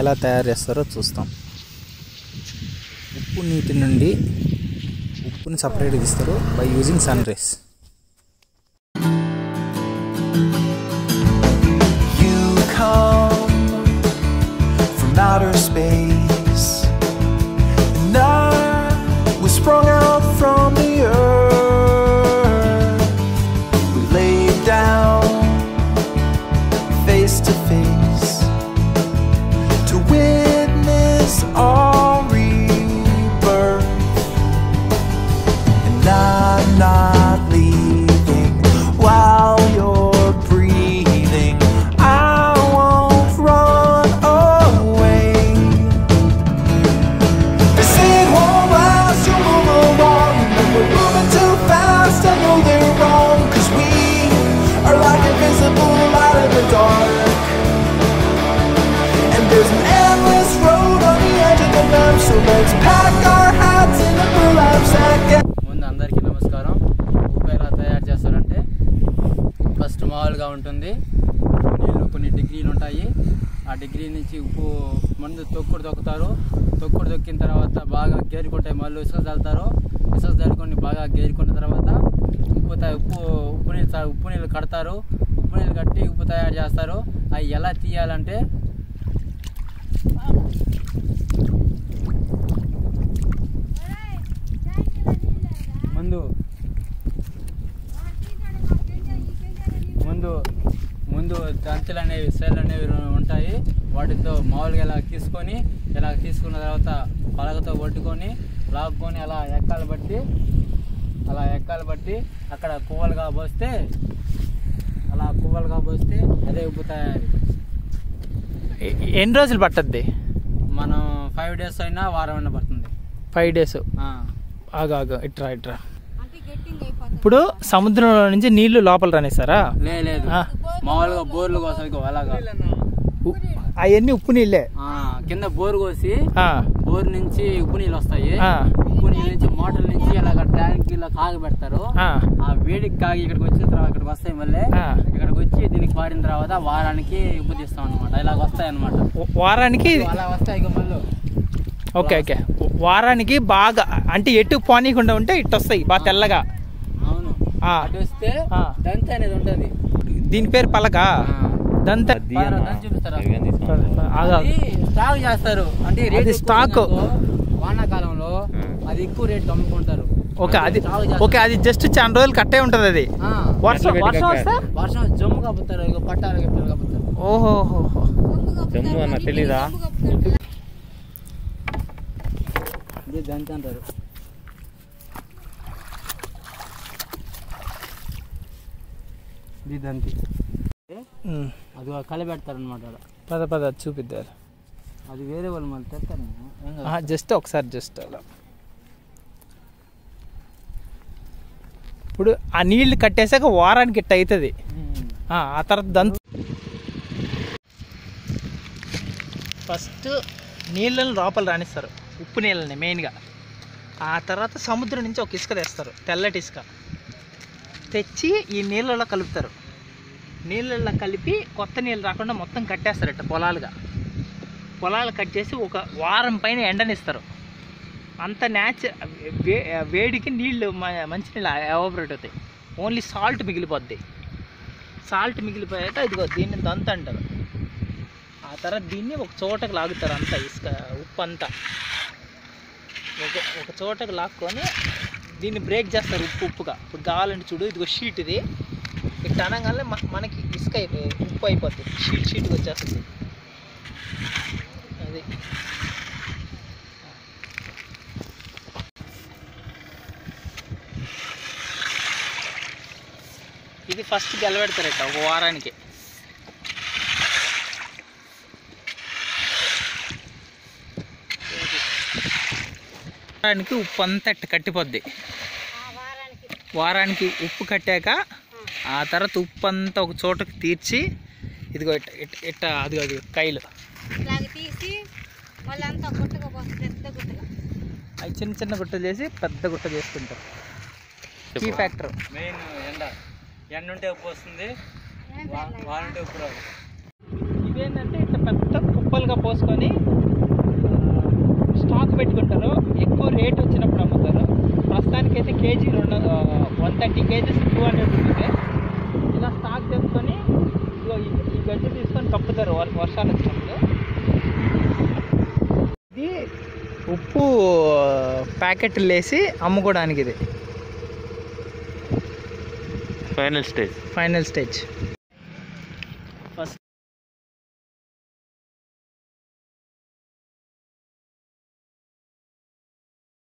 ఎలా తయారు చేస్తారో చూస్తాం ఉప్పు నీటి నుండి ఉప్పుని సపరేట్ తీస్తారు by using sun rays You come from outer space, and I was sprung out from the earth. We laid down face to face to witness our rebirth, and I'm not leaving while you're breathing. I won't run away. They say it won't last, you move along. And we're moving too fast, I know they're wrong. Cause we are like invisible light in the dark. And there's an endless road on the edge of the map. So let's pack our hats in a burlap sack. and ముందు అందరికీ నమస్కారం ఉప్పు ఎలా తయారు చేస్తారంటే first మామూలుగా ఉంటుంది నీళ్ళు కొన్ని డిగ్రీలు ఉంటాయి ఆ డిగ్రీ నుంచి ఉప్పు ముందు తొక్కుడు తొక్కుతారు తొక్కుడు తొక్కిన తర్వాత బాగా గేరుకుంటాయి మళ్ళీ ఇసుక చల్లుతారు ఇసుక చల్లుకొని బాగా గేరుకున్న తర్వాత ఉప్పు త- ఉప్పు ఉప్పు నీళ్ళు త- ఉప్పు నీళ్ళు కడతారు ఉప్పు నీళ్ళు కట్టి ఉప్పు తయారు చేస్తారు అవి ఎలా తీయాలంటే ముందు ముందు ముందు దంచులు అనేవి సెల్ అనేవి ఉంటాయి వాటితో మామూలుగా ఇలా తీసుకొని ఇలా తీసుకున్న తర్వాత పలకతో పట్టుకొని లాక్కొని అలా ఎక్కాలు బట్టి అలా ఎక్కాలు బట్టి అక్కడ కువ్వలుగా పోస్తే అలా కువ్వలుగా పోస్తే అదే ఉప్పు తయారీ ఎన్ని రోజులు పట్టద్ది మనం ఫైవ్ డేస్ అయినా వారం అయినా పడుతుంది ఫైవ్ డేస్ ఆ, ఆగా ఆగా ఇట్రా ఇట్రా ఇప్పుడు సముద్రంలో నుంచి నీళ్లు లోపల రానిస్తారా లే లేదు ఆ. మామూలుగా బోర్లు కోసం ఇగో అలాగా అవన్నీ ఉప్పు నీళ్ళే ఆ, కింద బోర్ కోసి ఆ, బోర్ నుంచి ఉప్పు నీళ్ళు వస్తాయి ఆ. ఉప్పు నీళ్ళ నుంచి మోటార్ నుంచి అలాగ ట్యాంక్ ఇలా కాగి పెడతారు ఆ. ఆ వేడికి కాగి ఇక్కడికి వచ్చిన తర్వాత ఇక్కడికి వస్తాయి మళ్ళీ ఆ. ఇక్కడికి వచ్చి దీనికి పారిన తర్వాత వారానికి ఉప్పు తీస్తాం అనమాట ఇలాగ వస్తాయి అనమాట వారానికి అలా వస్తాయి ఇక మళ్ళీ ఓకే ఓకే వారానికి బాగా అంటే ఎటు పోనీయకుండా ఉంటే ఇటు వస్తాయి బాగా తెల్లగా అవును ఆ. అటు వస్తే ఆ. దంత అనేది ఉంటది దీని పేరు పలక దంత పారా, దంచి చూపిస్తారా? ఆగా అది స్టాక్ చేస్తారు అంటే రేట్ అది ఎక్కువ స్టాక్. ఉందనుకో, వానాకాలంలో అది ఎక్కువ రేట్ అమ్ముకుంటారు ఓకే అది స్టాక్ చేస్తారు. ఓకే అది జస్ట్ చాలా రోజులు కట్టే ఉంటది అది ఆ. వర్షం వర్షం వస్తే వర్షం జమ్ము కప్పుతారు ఇక పట్టాలు గిట్టాలు కప్పుతారు ఓహో జమ్ము అన్న తెలీదా ఇది దంచి అంటారు ఇది దంతి అది కలిపెడతారు అనమాట పద పద చూపిద్దారు అది వేరే వాళ్ళు మళ్ళీ తెస్తారు ఏం కాదు. జస్ట్ ఒకసారి జస్ట్ అలా ఇప్పుడు ఆ నీళ్లు కట్టేసాక వారానికి ఇట్ట అవుతుంది ఉమ్. ఆ తర్వాత దంతు ఫస్ట్ నీళ్ళని లోపల రాణిస్తారు ఉప్పు నీళ్ళని మెయిన్గా ఆ తర్వాత సముద్రం నుంచి ఒక ఇసుక తెస్తారు తెల్లటి ఇసుక తెచ్చి ఈ నీళ్ళలో కలుపుతారు నీళ్ళల్లో కలిపి కొత్త నీళ్ళు రాకుండా మొత్తం కట్టేస్తారట పొలాలుగా పొలాలు కట్ చేసి ఒక వారం పైన ఎండనిస్తారు అంత న్యాచ వే వేడికి నీళ్ళు మ- మంచినీళ్ళు ఎవాపరేట్ అవుతాయి ఓన్లీ సాల్ట్ మిగిలిపోద్ది సాల్ట్ మిగిలిపోయాక ఇదిగో దీన్ని దంత అంటారు ఆ తర్వాత దీన్ని ఒక చోటకు లాగుతారు అంతా ఇసుక ఉప్పు అంతా ఒక ఒక చోటకు లాక్కొని దీన్ని బ్రేక్ చేస్తారు ఉప్పు ఉప్పుగా ఇప్పుడు కావాలంటే చూడు ఇదిగో షీట్ ఇది ఇట్లా అనగానే మ- మనకి ఇసుక అయిపోయి ఉప్పు అయిపోతుంది షీట్ షీట్గా వచ్చేస్తుంది అది ఇది ఫస్ట్ గెలబెడతారట ఒక వారానికి వారానికి ఉప్పు అంతా ఇట్ట కట్టిపోద్ది వారానికి ఉప్పు కట్టాక ఆ తర్వాత ఉప్పు అంతా ఒక చోటకి తీర్చి ఇదిగో ఇట్ట ఇట్ట ఇట్ట అదిగో అది కైలు ఇట్లాగ తీసి మళ్ళీ అంతా గుట్టగా పోతుంది పెద్ద గుట్టగా అవి చిన్న చిన్న గుట్టలు చేసి పెద్ద గుట్ట చేసుకుంటారు కీ ఫ్యాక్టర్ మెయిన్ ఎండ ఎండ ఉంటే ఉప్పు వస్తుంది వా- వాన ఉంటే ఉప్పు రాదు ఇవేంటంటే ఇట్లా పెద్ద కుప్ప కుప్పలుగా పోసుకొని స్టాక్ పెట్టుకుంటారు ఎక్కువ రేట్ వచ్చినప్పుడు అమ్ముతారు ప్రస్తుతానికైతే కేజీ రెండు one thirty KGs two hundred rupees ఇలా స్టాక్ తెచ్చుకొని ఇదిగో ఈ ఈ గడ్డి తీసుకొని కప్పుతారు వర్- వర్షాలు వచ్చినప్పుడు ఇది ఉప్పు ప్యాకెట్లు వేసి అమ్ముకోవడానికి ఇది ఫైనల్ స్టేజ్ ఫైనల్ స్టేజ్